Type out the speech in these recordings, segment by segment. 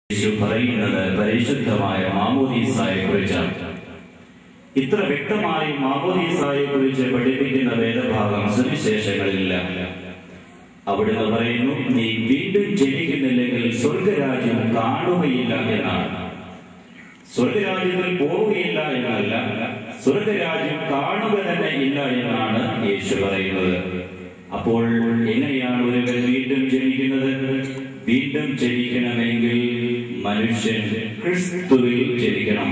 യേശു പറയുന്നത് പരിശുദ്ധമായ മാമോദീസായെ കുറിച്ചാണ് ഇത്ര വ്യക്തമായി മാമോദീസായെ കുറിച്ച് പഠിപ്പിക്കുന്ന വേദഭാഗം സുവിശേഷങ്ങളില്ല അവിടുന്ന് പറയുന്നു നീ വീണ്ടും ജനിക്കുന്നില്ലെങ്കിൽ സ്വർഗരാജ്യം കാണുകയില്ല എന്നാണ് സ്വർഗരാജ്യത്തിൽ പോവുകയില്ല എന്നല്ല സ്വർഗരാജ്യം കാണുക തന്നെ ഇല്ല എന്നാണ് യേശു പറയുന്നത് അപ്പോൾ എങ്ങനെയാണ് ഒരുവൻ വീണ്ടും ജനിക്കുന്നത് വീണ്ടും ജനിക്കണമെങ്കിൽ മനുഷ്യൻ ക്രിസ്തുവിൽ ജനിക്കണം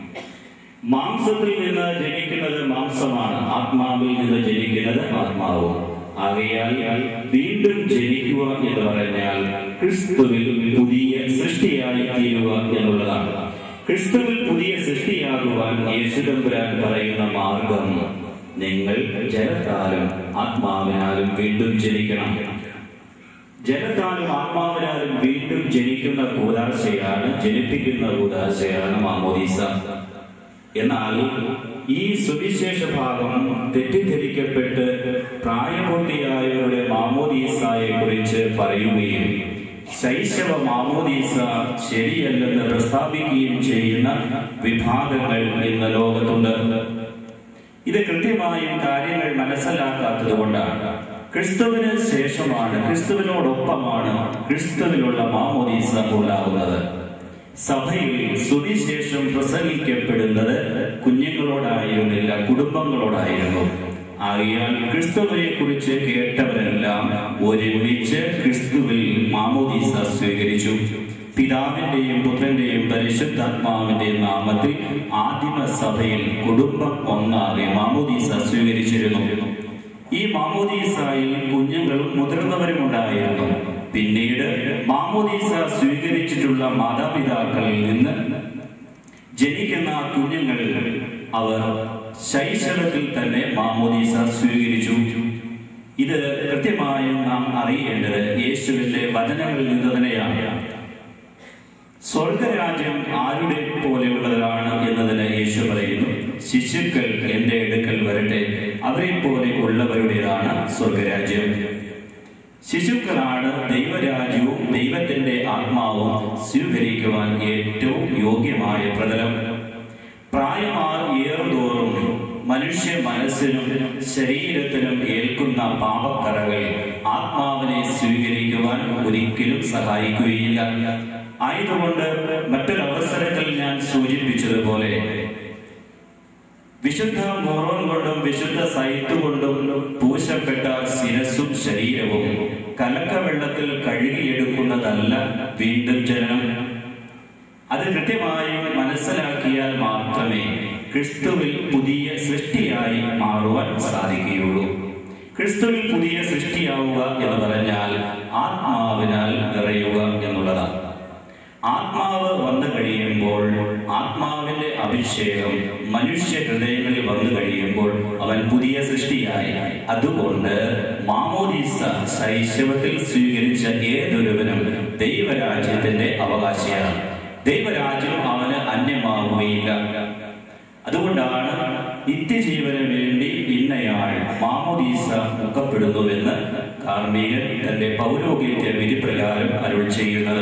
മാംസത്തിൽ നിന്ന് ജനിക്കുന്നത് മാംസമാണ് ആത്മാവിൽ നിന്ന് ജനിക്കുന്നത് ആത്മാവും ആകയാൽ വീണ്ടും ജനിക്കുക എന്ന് പറഞ്ഞാൽ ക്രിസ്തുവിൽ പുതിയ സൃഷ്ടിയായി തീരുക എന്നുള്ളതാണ് ക്രിസ്തുവിൽ പുതിയ സൃഷ്ടിയാകുവാൻ യേശുദമ്പുരാൻ പറയുന്ന മാർഗം നിങ്ങൾ ജലത്താലും ആത്മാവിനാലും വീണ്ടും ജനിക്കണം ജലത്താലും ആത്മാവിനാലും വീണ്ടും ജനിക്കുന്ന കൂതാശയാണ് ജനിപ്പിക്കുന്ന കൂതാശയാണ് മാമോദീസ എന്നാൽ ഈ സുവിശേഷ ഭാഗം തെറ്റിദ്ധരിക്കപ്പെട്ട് പ്രായപൂർത്തിയായവരുടെ മാമോദീസായെ കുറിച്ച് പറയുകയും ശൈശവ മാമോദീസ ശരിയല്ലെന്ന് പ്രസ്താവിക്കുകയും ചെയ്യുന്ന വിഭാഗങ്ങൾ ഇന്ന് ലോകത്തുണ്ട് ഇത് കൃത്യമായും കാര്യങ്ങൾ മനസ്സിലാക്കാത്തത് കൊണ്ടാണ് ക്രിസ്തുവിന് ശേഷമാണ് ക്രിസ്തുവിനോടൊപ്പമാണ് ക്രിസ്തുവിനുള്ള മാമോദീസ ഉണ്ടാകുന്നത് സഭയിൽ സുവിശേഷം പ്രസംഗിക്കപ്പെടുന്നത് കുഞ്ഞുങ്ങളോടായിരുന്നില്ല കുടുംബങ്ങളോടായിരുന്നു ആകയാൽ ക്രിസ്തുവിനെ കുറിച്ച് കേട്ടവരെല്ലാം ഒരുമിച്ച് ക്രിസ്തുവിൽ മാമോദീസ സ്വീകരിച്ചു പിതാവിന്റെയും പുത്രന്റെയും പരിശുദ്ധാത്മാവിന്റെയും നാമത്തിൽ ആദിമ സഭയിൽ കുടുംബം ഒന്നാകെ മാമോദീസ സ്വീകരിച്ചിരുന്നു ഈ മാമോദീസായിൽ കുഞ്ഞുങ്ങളും മുതിർന്നവരും ഉണ്ടായിരുന്നു പിന്നീട് മാമോദീസ സ്വീകരിച്ചിട്ടുള്ള മാതാപിതാക്കളിൽ നിന്ന് ജനിക്കുന്ന കുഞ്ഞുങ്ങൾ അവർ ശൈശവത്തിൽ തന്നെ മാമോദീസ സ്വീകരിച്ചു ഇത് കൃത്യമായും നാം അറിയേണ്ടത് യേശുവിന്റെ വചനങ്ങളിൽ നിന്ന് തന്നെയാണ് സ്വർഗരാജ്യം ആരുടെ പോലെയുള്ളതാണ് എന്നതിന് യേശു പറയുന്നു ശിശുക്കൾ എന്റെ അടുക്കൽ വരട്ടെ അവരെ പോലെ ഉള്ളവരുടേതാണ് സ്വർഗരാജ്യം ശിശുക്കളാണ് ദൈവരാജ്യവും ദൈവത്തിന്റെ ആത്മാവും സ്വീകരിക്കുവാൻ ഏറ്റവും യോഗ്യമായ പ്രതലം പ്രായമാർ ഏറുതോറും മനുഷ്യ മനസ്സിനും ശരീരത്തിനും ഏൽക്കുന്ന പാപക്കറകൾ ആത്മാവിനെ സ്വീകരിക്കുവാൻ ഒരിക്കലും സഹായിക്കുകയില്ല ആയതുകൊണ്ട് മറ്റൊരവസരത്തിൽ ഞാൻ സൂചിപ്പിച്ചതുപോലെ വിശുദ്ധ മോറോൻ കൊണ്ടും വിശുദ്ധ സൈത്ത് കൊണ്ടും പൂശപ്പെട്ട ശിരസും ശരീരവും കലക്കവെള്ളത്തിൽ കഴുകിയെടുക്കുന്നതല്ല വീണ്ടും ജനനം അത് കൃത്യമായും മനസ്സിലാക്കിയാൽ മാത്രമേ ക്രിസ്തുവിൽ പുതിയ സൃഷ്ടിയായി മാറുവാൻ സാധിക്കുകയുള്ളൂ ക്രിസ്തുവിൽ പുതിയ സൃഷ്ടിയാവുക എന്ന് പറഞ്ഞാൽ ആത്മാവിനാൽ നിറയുക എന്നുള്ളതാണ് ആത്മാവ് വന്നു കഴിയുമ്പോൾ ആത്മാവിന്റെ അഭിഷേകം മനുഷ്യ ഹൃദയങ്ങളിൽ വന്നു കഴിയുമ്പോൾ അവൻ പുതിയ സൃഷ്ടിയായി അതുകൊണ്ട് മാമോദീസ ശൈശവത്തിൽ സ്വീകരിച്ച ഏതൊരുവനും ദൈവരാജ്യത്തിന്റെ അവകാശിയാണ് ദൈവരാജ്യം അവന് അന്യമാവുകയില്ല അതുകൊണ്ടാണ് നിത്യജീവന് വേണ്ടി ഇന്നയാൾ മാമോദീസ മുഖപ്പെടുന്നുവെന്ന് കാർമികൻ തന്റെ പൗരോഹിത്യ വിധിപ്രകാരം അരുൾ ചെയ്യുന്നത്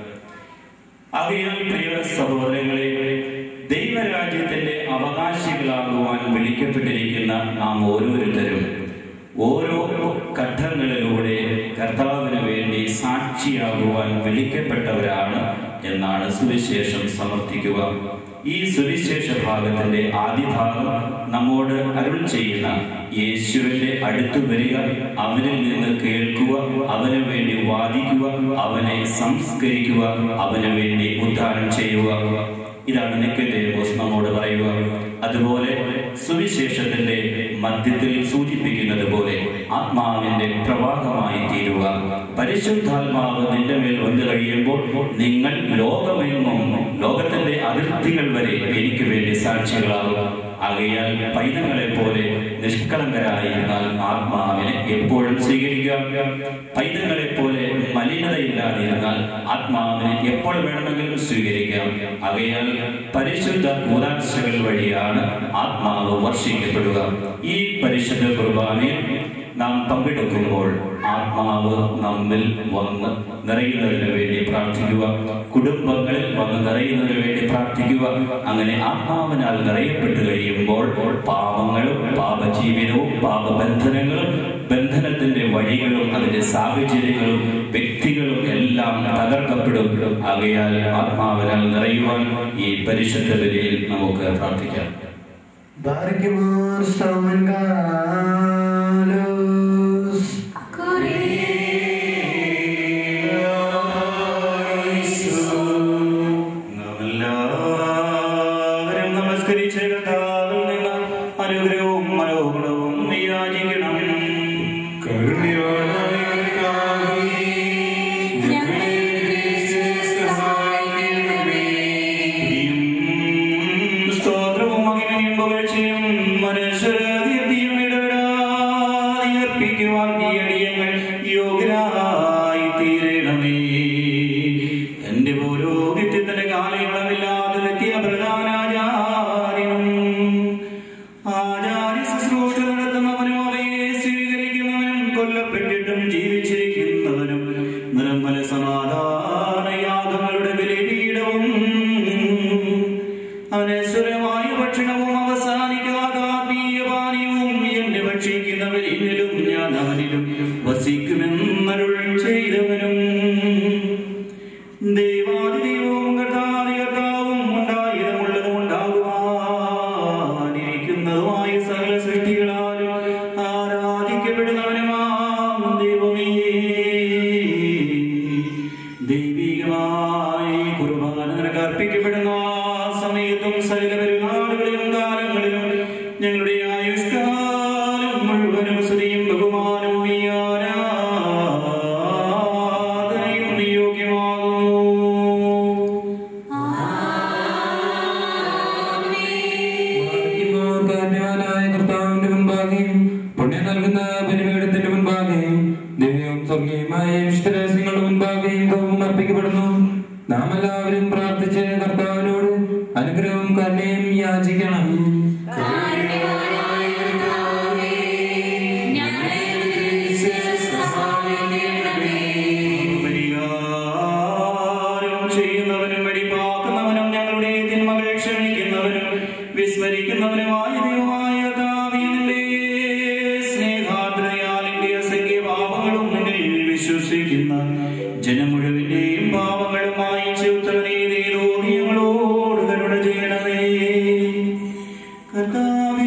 ആകയാൽ പ്രിയ സഹോദരങ്ങളെ ദൈവരാജ്യത്തിന്റെ അവകാശികളാകുവാൻ വിളിക്കപ്പെട്ടിരിക്കുന്ന നാം ഓരോരുത്തരും ഓരോ ഘട്ടങ്ങളിലൂടെ കർത്താവിന് വേണ്ടി സാക്ഷിയാകുവാൻ വിളിക്കപ്പെട്ടവരാണ് എന്നാണ് സുവിശേഷം സമർത്ഥിക്കുക ഈ സുവിശേഷ ഭാഗത്തിന്റെ ആദ്യ ഭാഗം നമ്മോട് അരുൾ ചെയ്യുന്ന യേശുവിന്റെ അടുത്തു വരിക അവനിൽ നിന്ന് കേൾക്കുക അവന് വേണ്ടി വാദിക്കുക അവനെ സംസ്കരിക്കുക അവന് വേണ്ടി ഉദ്ധാനം ചെയ്യുക ഇതാണ് നിക്കദേവോസ് നമ്മോട് പറയുക അതുപോലെ സുവിശേഷത്തിന്റെ മധ്യത്തിൽ സൂചിപ്പിക്കുന്നത് പോലെ ആത്മാവിന്റെ പ്രവാഹമായി തീരുക പരിശുദ്ധാത്മാവ് നിന്റെ മേൽ വന്നു കഴിയുമ്പോൾ നിങ്ങൾ ലോകമെങ്ങും ലോകത്തിന്റെ അതിർത്തികൾ വരെ എനിക്ക് വേണ്ടി സാക്ഷികളാകും ആകയാൽ പൈതങ്ങളെ പോലെ നിഷ്കളങ്കരായിരുന്നാൽ ആത്മാവിനെ എപ്പോഴും സ്വീകരിക്കാം പൈതങ്ങളെ പോലെ മലിനതയില്ലാതിരുന്നാൽ ആത്മാവിനെ എപ്പോൾ വേണമെങ്കിലും സ്വീകരിക്കാം ആകയാൽ പരിശുദ്ധ കൂതാശകൾ വഴിയാണ് ആത്മാവ് വർഷിക്കപ്പെടുക ഈ പരിശുദ്ധ കുർബാനയിൽ നാം പങ്കെടുക്കുമ്പോൾ ആത്മാവ് നമ്മിൽ വന്ന് നിറയുന്നതിന് വേണ്ടി പ്രാർത്ഥിക്കുക കുടുംബങ്ങളിൽ വന്ന് നിറയുന്നതിന് വേണ്ടി പ്രാർത്ഥിക്കുക അങ്ങനെ ആത്മാവിനാൽ നിറയപ്പെട്ട് കഴിയുമ്പോൾ പാപങ്ങളും പാപജീവനവും പാപബന്ധനങ്ങളും ബന്ധനത്തിന്റെ വഴികളും അതിന്റെ സാഹചര്യങ്ങളും വ്യക്തികളും എല്ലാം തകർക്കപ്പെടും ആകയാൽ ആത്മാവിനാൽ നിറയുവാൻ ഈ പരിശുദ്ധ ബലിയിൽ നമുക്ക് പ്രാർത്ഥിക്കാം Barkimur Stamangalos നാമെല്ലാവരും നമസ്കരിച്ച കർത്താവിൽ നിന്ന് അനുഗ്രഹവും മനോഗുണവും വിയാചിക്കണം സ്തുതിയും സ്തോത്രവും മഹിമയും പുകഴ്ചയും മനുഷ്യരതീർത്തിയും ഇടപെടാതെ അർപ്പിക്കുവാൻ ഈ അടിയങ്ങൾ യോഗ്യരായി തീരണമേ എന്റെ പൗരോഹിത്യത്തിന്റെ കാലയളവില്ലാതെ എത്തിയ പ്രധാനാചാര്യനും ആചാര്യ ശുശ്രൂഷ നടത്തുന്നവനും അവയെ സ്വീകരിക്കുന്നവനും കൊല്ലപ്പെട്ടിട്ടും ജീവിച്ചിരിക്കുന്നവനും നിർമ്മല സമാധാന യാഗങ്ങളുടെ ബലിപീഠവും അനശ്വരമായ ഭക്ഷണവും അവസാനിക്കാത്ത ആത്മീയ പാനീയവും എന്നെ ഭക്ഷിക്കുന്നവരിലും ഞാൻ അവനിലും വസിക്കുമെന്നരുൾ ചെയ്തവനും ദൈവാദിദൈവവും കർത്താദി കർത്താവും ഉണ്ടായതുമുള്ളതും ഉണ്ടാകുവാനിരിക്കുന്നതുമായ സകല സൃഷ്ടികളാലും ആരാധിക്കപ്പെടുന്നവനുമാം ദൈവമേ ദൈവികമായി കുർബാന നിനക്ക് അർപ്പിക്കപ്പെടുന്ന ആ സമയത്തും സകല പെരുന്നാളുകളിലും കാലങ്ങളിലും ഞങ്ങളുടെ ആയുഷ്കാലം മുഴുവനും സ്തുതിയും ബഹുമാനവും ഈ ആരാധനയും യോഗ്യമാകുന്നു കാരണവാനായ കർത്താവിന്റെ മുൻപാകെയും പുണ്യം നൽകുന്ന ബലിപീഠത്തിന്റെ മുൻപാകെയും ദിവ്യവും സ്വർഗീയമായ വിശുദ്ധരഹസ്യങ്ങളുടെ മുൻപാകെയും ധൂപം അർപ്പിക്കപ്പെടുന്നു നാം എല്ലാവരും പ്രാർത്ഥിച്ച് കർത്താവിനോട് അനുഗ്രഹവും കരുണയും യാചിക്കണം പരിഹാരം ചെയ്യുന്നവനും വെടിപ്പാക്കുന്നവനും ഞങ്ങളുടെ തിന്മകൾ ക്ഷമിക്കുന്നവനും വിസ്മരിക്കുന്നവനുമായ ദൈവമായ ദാവീദിന്റെ സ്നേഹാദ്രയാലിന്റെ അസംഖ്യ പാപങ്ങളും നിന്നിൽ വിശ്വസിക്കുന്ന ജനം മുഴുവന്റെയും പാപങ്ങളുമായി ചെറുത്തവനെ നീതോ ഞങ്ങളോട് കരുണ ചെയ്യണമേ കർത്താവേ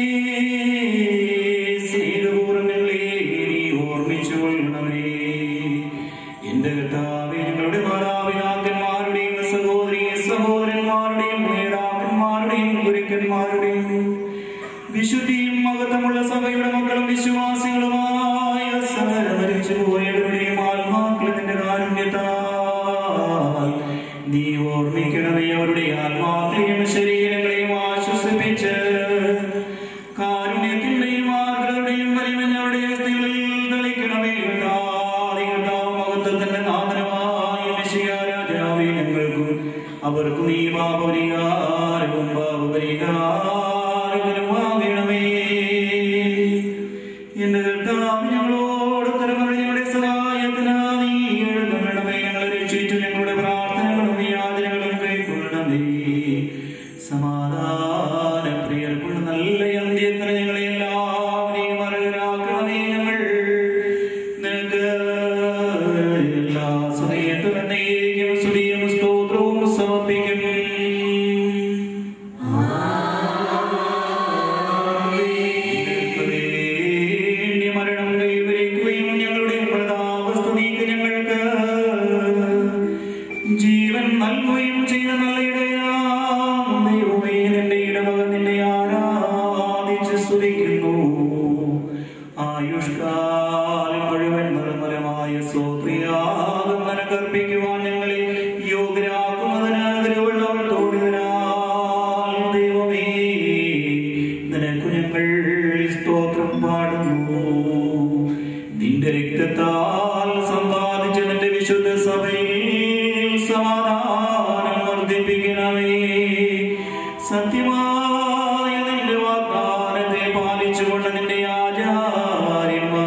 സ്നേഹപൂർവ്വം ഞങ്ങളെ നീ ഓർമ്മിച്ചുകൊള്ളണമേ എന്റെ കർത്താവേ ഞങ്ങളുടെ മാതാപിതാക്കന്മാരുടെയും സഹോദരി സഹോദരന്മാരുടെയും നേതാക്കന്മാരുടെയും ഗുരുക്കന്മാരുടെയും വിശുദ്ധിയും മഹത്വമുള്ള സഭയുടെ മക്കളും വിശ്വാസികളുമായ സകല മരിച്ചു പോയവരുടെയും ആത്മാക്കൾ നിന്റെ കാരുണ്യത്താൽ നീ ഓർമ്മിക്കണമേ അവരുടെ ആത്മാക്കളെയും ശരീരങ്ങളെയും ആശ്വസിപ്പിച്ച് കാരുണ്യത്തിന്റെയും ആർദ്രതയുടെയും വലിമഞ്ഞവരുടെ അസ്ഥികളിൽ തളിക്കണമേ കർത്താവേ, കർത്താവ് മഹത്വത്തിന്റെ നാഥനമായ മെസ്സിയ രാജാവേ ഞങ്ങൾക്കും അവർക്കും നീ പാപപരിഹാരവും പാപപരിഹാരവും ആകണമേ എന്റെ കർത്താവ് ഞങ്ങളോട് തരമറി ഞങ്ങളുടെ സഹായത്തിനായി നീ എഴുന്നള്ളണമേ ഞങ്ങളെ രക്ഷിച്ചു ഞങ്ങളുടെ പ്രാർത്ഥനകളും യാതനകളും കൈക്കൊള്ളണമേ സമാധാന പ്രിയർക്കുള്ള നല്ല അന്ത്യത്തിന് ഞങ്ങളെ എല്ലാവരെയും അർഹരാക്കണമേ ഞങ്ങൾ നിനക്ക് എല്ലാ സമയത്തും എന്നേക്കും സ്തുതിയും സ്തോത്രവും സമർപ്പിക്കും വേണ്ടി മരണം കൈവരിക്കുകയും ഞങ്ങളുടെ പ്രതാപസ്തുതിക്ക് ഞങ്ങൾക്ക് ജീവൻ നൽകുകയും ചെയ്ത നല്ല ഇടയാം ദൈവമേ നിന്റെ ഇടവക നിന്നെ ആരാധിച്ച് സ്തുതിക്കുന്നു ആയുഷ്കാലം മുഴുവൻ നിർമ്മലമായ സ്വത്രിയാകും നിനക്കർപ്പിക്കുവാൻ ഞങ്ങളെ യോഗ്യരാക്കുന്നതിന് തിരുവള്ളം തോടിയതിനാൽ ദൈവമേ നിനക്ക് ഞങ്ങൾ സ്തോത്രം പാടുന്നു നിന്റെ രക്തത്താൽ സമ്പാദിച്ച നിന്റെ വിശുദ്ധ സഭയിൽ സമാധാനം വർദ്ധിപ്പിക്കണമേ സത്യമായ നിന്റെ വാഗ്ദാനത്തെ പാലിച്ചുകൊണ്ട് നിന്റെ ആചാര്യന്മാർ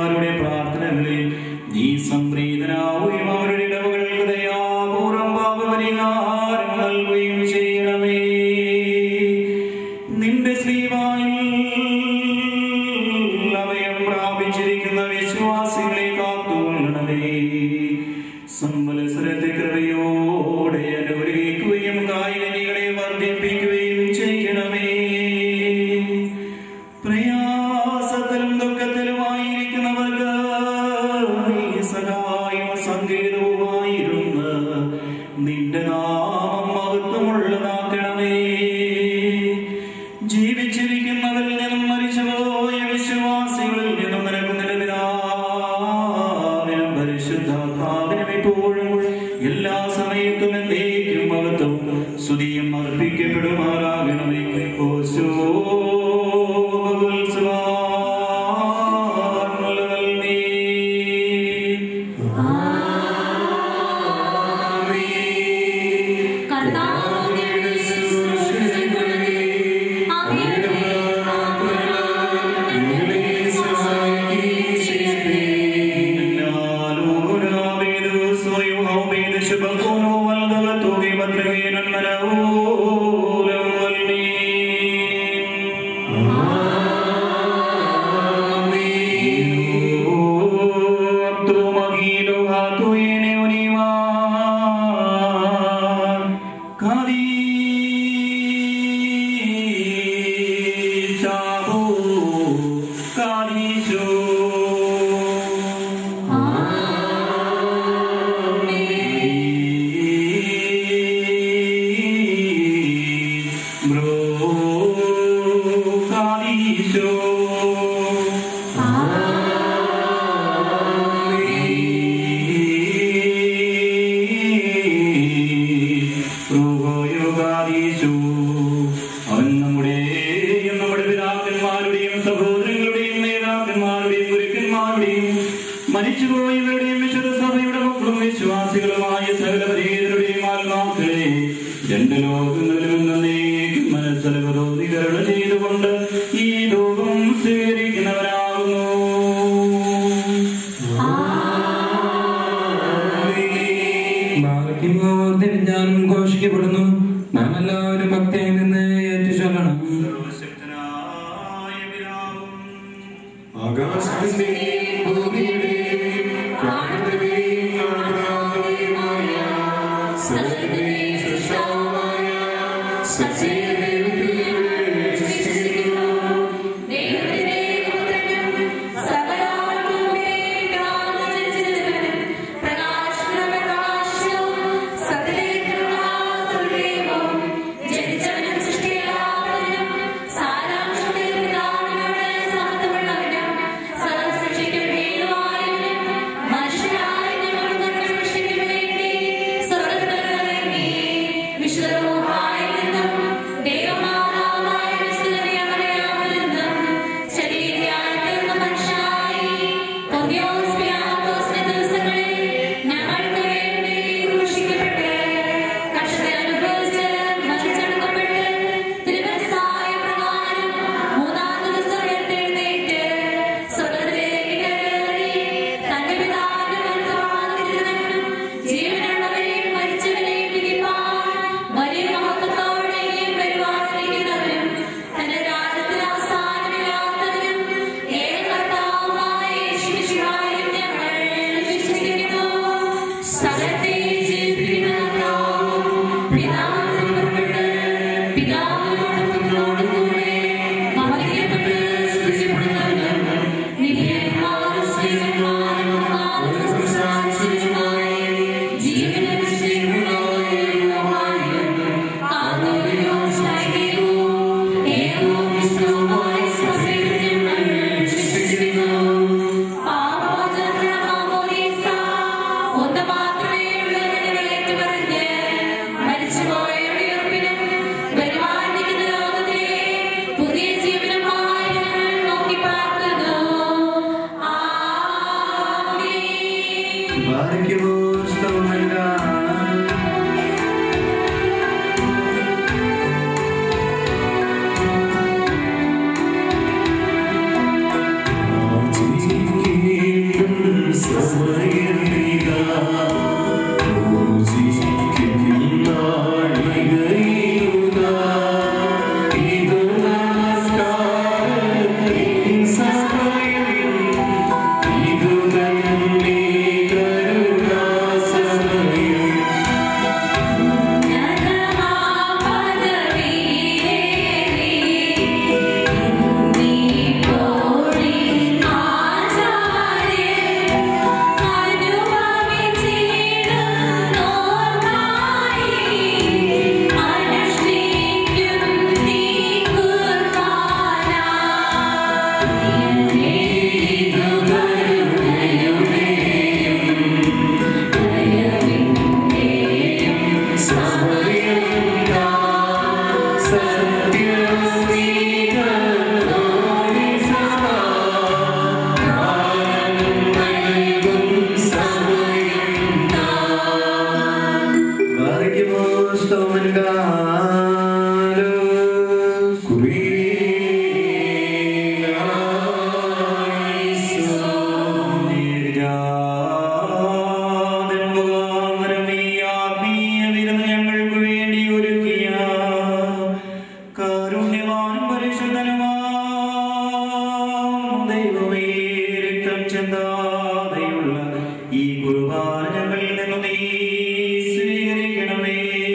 ആഹാരം നൽകുകയും ചെയ്യണമേ നിന്റെ ശ്രീവായിൽ അഭയം പ്രാപിച്ചിരിക്കുന്ന വിശ്വാസികളെ കാത്തുകൊള്ളണമേ സംവത്സരത്തെ കൃപയോടെ അനുഗ്രഹിക്കുകയും കായികനികളെ വർദ്ധിപ്പിക്കുകയും ചെയ്യണമേ പ്രയാസത്തിലും ദുഃഖത്തിലുമായിരിക്കുന്നവർക്ക് ഈ സഹായവും സങ്കേതവുമായിരുന്ന നിന്റെ നാമം മഹത്വമുള്ളതാക്കണമേ ജീവിച്ചിരിക്കുന്നവരിൽ നിന്നും മരിച്ചുപോയ വിശ്വാസികളിൽ നിന്നും നിനക്ക് നിലവിലാവിനും പരിശുദ്ധാത്മാവിനും ഇപ്പോഴും എല്ലാ സമയത്തും എന്നേക്കും മഹത്വം സ്തുതിയും അർപ്പിക്കപ്പെടുമാറാകണമേ ഓശോ കർത്താവിന്റെ ശുശ്രൂഷകളെ അങ്ങയുടെ ഞങ്ങളെ സഹായിക്കുകയും ചെയ്യണമേ. അവൻ നമ്മുടെയും നമ്മുടെ പിതാക്കന്മാരുടെയും സഹോദരങ്ങളുടെയും നേതാക്കന്മാരുടെയും ഗുരുക്കന്മാരുടെയും മരിച്ചുപോയവരുടെയും വിശുദ്ധ സഭയുടെ മക്കളും വിശ്വാസികളുമായ സകല പരീതരുടെയും ആത്മാക്കളെ രണ്ട് ലോകങ്ങളിലും എന്നേക്കും മനസ്സലവരോധികരണ ചെയ്തുകൊണ്ട് ഈ ലോകം സ്വീകരിക്കുന്നവരാകുന്നു ഭാഗ്യമോർദ്ദിഞ്ഞാലും ഘോഷിക്കപ്പെടുന്നു നാം എല്ലാവരും ഭക്തിയിൽ നിന്ന് ഏറ്റു ചൊല്ലണം സർവശക്തനായ പിതാവും ആകാശത്തിന്റെയും ഭൂമിയുടെയും കാണുന്നവയും കാണാത്തവയുമായ സകലത്തിന്റെയും സൃഷ്ടാവായ സജീവദൈവത്തിൽ വിശ്വസിക്കുന്നു. ദൈവത്തിന്റെ പുത്രനും സകലാത്മാവിന്റെ പിതാവായ പ്രകാശനപ്രകാശവും സകലത്തിലുള്ള സകലവും ജനിച്ചവനും സൃഷ്ടിയാളവനും സാരാംശത്തിൽ പിതാവിനോട് സമത്വമുള്ളവനും സർവ്വസൃഷ്ടിക്കും ഹേതുവായവനും മനുഷ്യരായ ഞങ്ങളുടെ രക്ഷയ്ക്ക് വേണ്ടി സ്വർഗ്ഗത്തിൽ നിന്നിറങ്ങി വിശുദ്ധ റൂഹായിൽ നിന്നും ദൈവമാതാവായ വിശുദ്ധ മറിയാമിൽ നിന്നും ശരീരയായി തീർന്ന മനുഷ്യനായി പൊന്തിയോസ് പിലാത്തോസിന്റെ ദിവസങ്ങളിൽ ഞങ്ങൾക്ക് വേണ്ടി ക്രൂശിക്കപ്പെട്ട് കഷ്ടത അനുഭവിച്ച് മരിച്ചടക്കപ്പെട്ട് തിരുമനസ്സായ പ്രകാരം മൂന്നാം ദിവസം ഉയർത്തെഴുന്നേറ്റ് സ്വർഗ്ഗത്തിലേക്ക് കയറി തന്റെ പിതാവിന്റെ വലത്തുഭാഗത്തിരുന്നവനും ജീവനുള്ളവരെയും മരിച്ചവരെയും വിധിപ്പാൻ വലിയ മഹത്വത്തോടെ ഇനിയും വരുവാനിരിക്കുന്നവനും തന്റെ രാജ്യത്തിൽ അവസാനമില്ലാത്തവനും ഏക കർത്താവുമായ യേശുമിശിഹായിൽ ഞങ്ങൾ വിശ്വസിക്കുന്നു. സകലത്തെ ജീവിപ്പിക്കുന്ന കർത്താവും പിതാവിൽ പുറപ്പെട്ട് പിതാവിനോടും പുത്രനോടും കൂടെ മഹത്വപ്പെട്ട് സ്തുതിക്കപ്പെടുന്നവനും നിത്യന്മാരും സ്ത്രീകന്മാരും കാലം സംസാരിച്ചവരുമായ ജീവനും സ്ത്രീകളുമായ ദൈവമായിരുന്നു. ആദ്യവും സ്നേഹിതവും ഏകവും വിശ്വവുമായ സഭയിൽ ഞങ്ങൾ വിശ്വസിക്കുന്നു. പാപമോചനത്തിനുള്ള മാമോദീസ ഒന്ന് മാത്രമേ ഉള്ളൂ എന്ന് ഏറ്റുപറഞ്ഞ് മരിച്ചുപോയവരുടെ ഉറപ്പിനും വരുവാൻ ഞങ്ങൾക്ക് വേണ്ടി ഒരുക്കിയ കാരുണ്യവാനും പരിശുദ്ധനുമാം ദൈവമേ രക്തം ചെന്താതെയുള്ള ഈ കുർബാന ഞങ്ങളിൽ നിന്ന് നീ സ്വീകരിക്കണമേ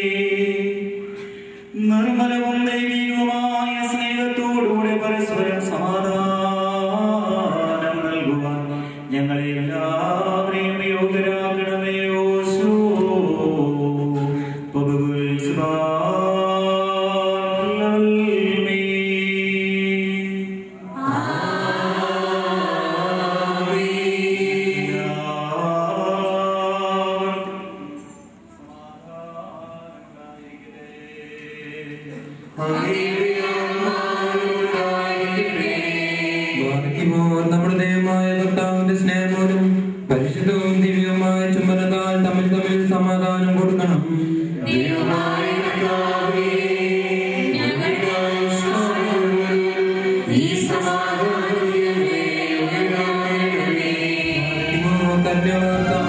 നിർമ്മലവും ദൈവികവുമായ സ്നേഹത്തോടുകൂടെ പരസ്പരം സമാധാനം നൽകുവാൻ ഞങ്ങളെ എല്ലാവരെയും യോഗ്യരാകണമേ ഓശോ ബാധിക്കുമ്പോൾ നമ്മുടെ ദൈവമായ കർത്താവിന്റെ സ്നേഹമൂലം പരിശുദ്ധവും ദിവ്യവുമായ ചുമതലത്താൽ തമ്മിൽ തമ്മിൽ സമാധാനം കൊടുക്കണം ബാധിക്കുമ്പോൾ കന്യകർത്താവ്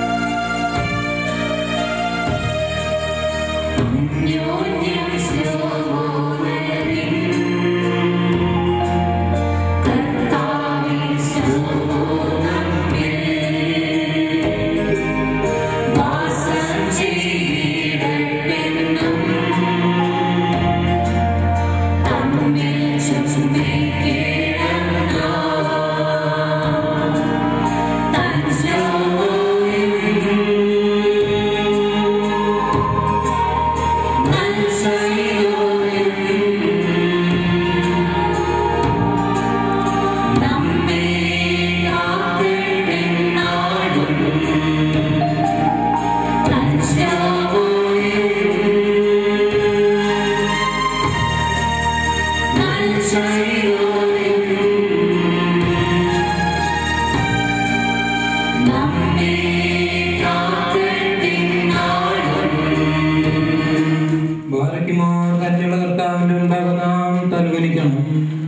ബാധിക്കുമ്പോൾ കന്യക കർത്താവിന്റെ മുമ്പാകെ നാം തലകുനിക്കണം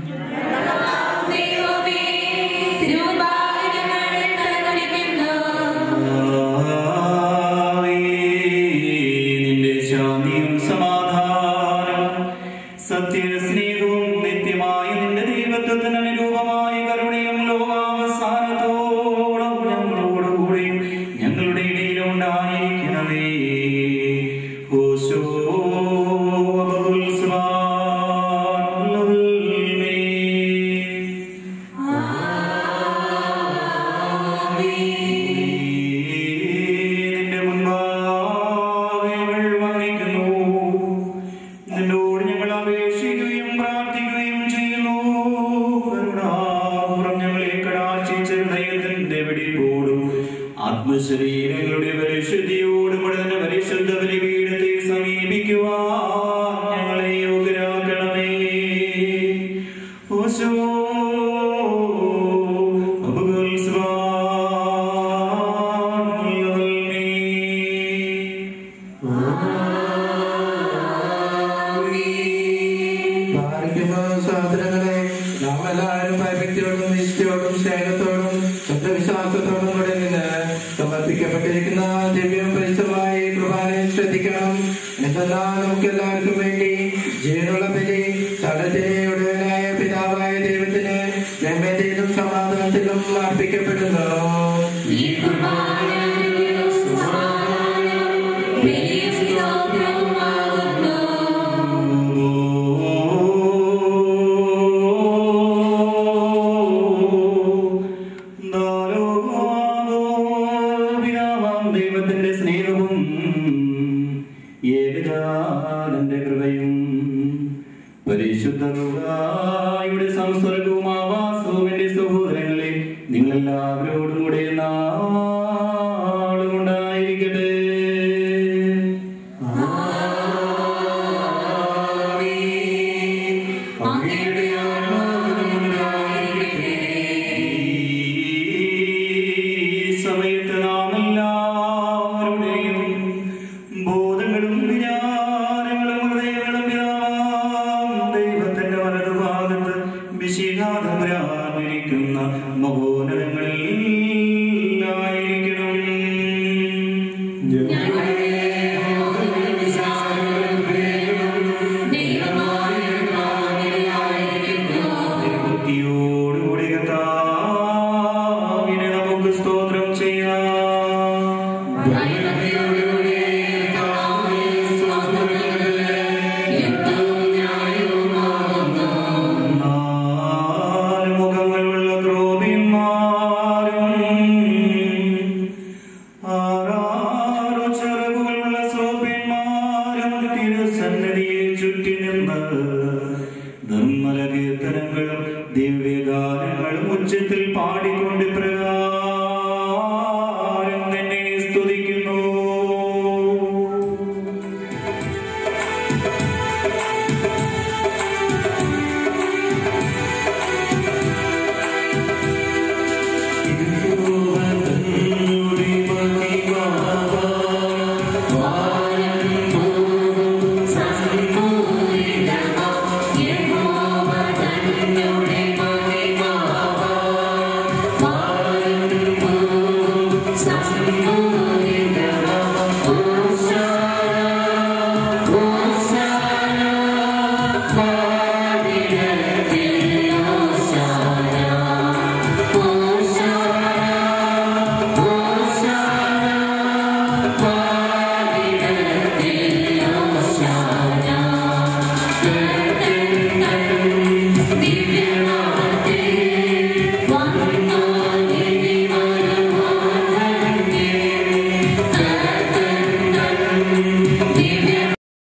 ദൈവമേ തിരുവാതിരങ്ങളെ തലകുനിക്കുന്നു നിന്റെ ശാന്തിയും സമാധാനവും സത്യസ്നേഹവും നിത്യമായ നിന്റെ ദൈവത്വത്തിന് അനുരൂപമായ കരുണയും ലോകാവസാനത്തോളം ഞങ്ങളോടുകൂടിയും ഞങ്ങളുടെ ഇടയിലുണ്ടായിരിക്കണമേ ഓശോ അബുൽ നിന്റെ മുൻപാകെ ഞങ്ങൾ വന്ദിക്കുന്നു. നിന്നോട് ഞങ്ങൾ അപേക്ഷിക്കുകയും പ്രാർത്ഥിക്കുകയും ചെയ്യുന്നു കരുണാപൂർവ്വം ഞങ്ങളെ കടാക്ഷിച്ച് ദൈവത്തിന്റെ വെടിപ്പോടും ആത്മശരീരങ്ങളുടെ പരിശുദ്ധിയോടും കൂടെ തന്നെ പരിശുദ്ധ ബലിപീഠത്തെ സമീപിക്കുവാൻ ഞങ്ങളെ യോഗ്യരാക്കണമേ ഓശോ അബുൽ ബാധിക്കുമ്പോൾ സഹോദരങ്ങളെ നാം എല്ലാവരും ഭയഭക്തിയോടും നിശ്ചയോടും സ്നേഹത്തോടും ശുദ്ധവിശ്വാസത്തോടും കൂടെ നിന്ന് സമർപ്പിക്കപ്പെട്ടിരിക്കുന്ന ദിവ്യം പരിശുദ്ധമായി കുർബാനയെ ശ്രദ്ധിക്കണം എന്തെന്നാൽ നമുക്ക് എല്ലാവർക്കും വേണ്ടി ജീവനുള്ള ബലി തടത്തിനെയുടനായ പിതാവായ ദൈവത്തിന് നന്മയിലും സമാധാനത്തിലും അർപ്പിക്കപ്പെടുന്നു ഈ കുർബാനയും സമാധാനവും വലിയ സ്തോത്രവുമാകുന്നു ദൈവത്തിന്റെ സ്നേഹവും ഏകജാതന്റെ കൃപയും പരിശുദ്ധയുടെ സംസർഗവും ആവാസവും എന്റെ സഹോദരങ്ങളെ നിങ്ങളെല്ലാവരോടും കൂടെ നാളും ഉണ്ടായിരിക്കട്ടെ തിരുസന്നതിയെ ചുറ്റി നിന്ന് നിർമ്മല കീർത്തനങ്ങളും ദിവ്യഗാനങ്ങളും ഉച്ചത്തിൽ പാടിക്കൊണ്ട്